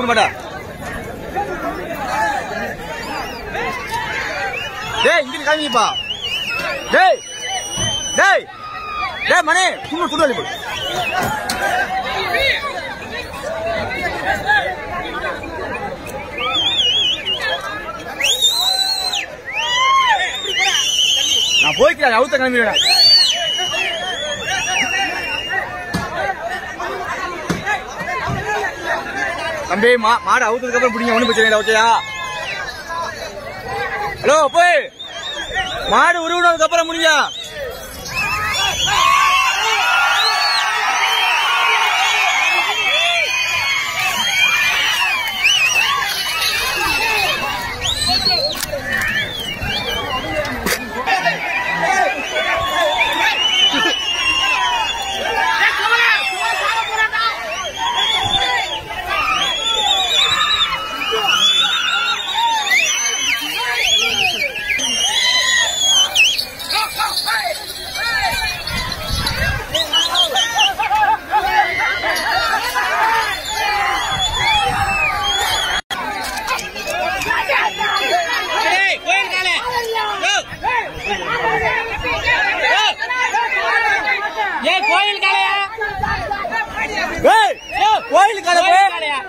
மாட்டா டேய் இங்க கிளம்பிப்பா டேய் டேய் டேய் மணி சும்மா சுடாதே போடு நான் போய்க்கிறேன் அவுத்த கிளம்பிடுவேன் தம்பி மா மாடு அவுத்ததுக்கு அப்புறம் பிடிங்க ஒண்ணும் பிரச்சனை இல்லை ஓகேயா ஹலோ போய் மாடு உருவினதுக்கு அப்புறம் முடியா ஏன் கோயில் காளையா ஏய் கோயில் கடை கோயில் காளையா